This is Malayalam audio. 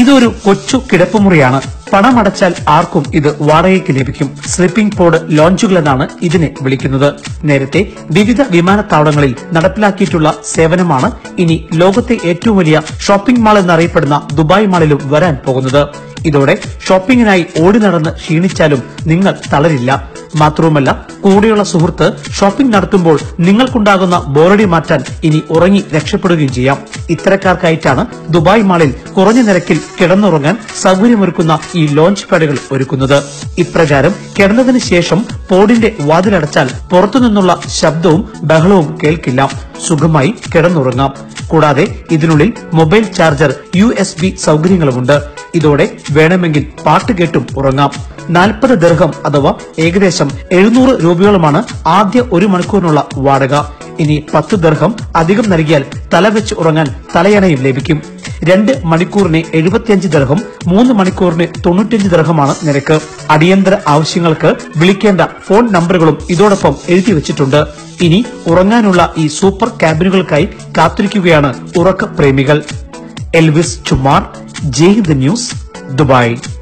ഇതൊരു കൊച്ചു കിടപ്പുമുറിയാണ് പണമടച്ചാൽ ആർക്കും ഇത് വാടകയ്ക്ക് ലഭിക്കും സ്ലീപ്പിംഗ് പോഡ് ലോഞ്ചുകൾ എന്നാണ് ഇതിനെ വിളിക്കുന്നത് നേരത്തെ വിവിധ വിമാനത്താവളങ്ങളിൽ നടപ്പിലാക്കിയിട്ടുള്ള സേവനമാണ് ഇനി ലോകത്തെ ഏറ്റവും വലിയ ഷോപ്പിംഗ് മാൾ എന്നറിയപ്പെടുന്ന ദുബായ് മാളിലും വരാൻ പോകുന്നത് ഇതോടെ ഷോപ്പിംഗിനായി ഓടി നടന്ന് ക്ഷീണിച്ചാലും നിങ്ങൾ തളരില്ല മാത്രവുമല്ല കൂടെയുള്ള സുഹൃത്ത് ഷോപ്പിംഗ് നടത്തുമ്പോൾ നിങ്ങൾക്കുണ്ടാകുന്ന ബോറടി മാറ്റാൻ ഇനി ഉറങ്ങി രക്ഷപ്പെടുകയും ചെയ്യാം ഇത്തരക്കാർക്കായിട്ടാണ് ദുബായ് മാളിൽ കുറഞ്ഞ നിരക്കിൽ കിടന്നുറങ്ങാൻ സൗകര്യമൊരുക്കുന്ന ഈ ലോഞ്ച് പാഡുകൾ ഒരുക്കുന്നത് ഇപ്രകാരം കിടന്നതിന് ശേഷം പോഡിന്റെ വാതിലടച്ചാൽ പുറത്തുനിന്നുള്ള ശബ്ദവും ബഹളവും കേൾക്കില്ല സുഖമായി കിടന്നുറങ്ങാം കൂടാതെ ഇതിനുള്ളിൽ mobile charger U S B സൗകര്യങ്ങളുമുണ്ട് ഇതോടെ വേണമെങ്കിൽ പാട്ട് കേട്ടും ഉറങ്ങാം നാൽപ്പത് ദർഹം അഥവാ ഏകദേശം എഴുന്നൂറ് രൂപയോളമാണ് ആദ്യ ഒരു മണിക്കൂറിനുള്ള വാടക ഇനി പത്ത് ദർഹം അധികം നൽകിയാൽ തല വെച്ച് ഉറങ്ങാൻ തലയണയും ലഭിക്കും രണ്ട് മണിക്കൂറിന് എഴുപത്തിയഞ്ച് ദർഹം മൂന്ന് മണിക്കൂറിന് തൊണ്ണൂറ്റിയഞ്ച് ദർഹമാണ് നിരക്ക് അടിയന്തര ആവശ്യങ്ങൾക്ക് വിളിക്കേണ്ട ഫോൺ നമ്പറുകളും ഇതോടൊപ്പം എഴുതി വെച്ചിട്ടുണ്ട് ഇനി ഉറങ്ങാനുള്ള ഈ സൂപ്പർ ക്യാബിനുകൾക്കായി കാത്തിരിക്കുകയാണ് ഉറക്ക പ്രേമികൾ Elvis Chummar Jai the news Dubai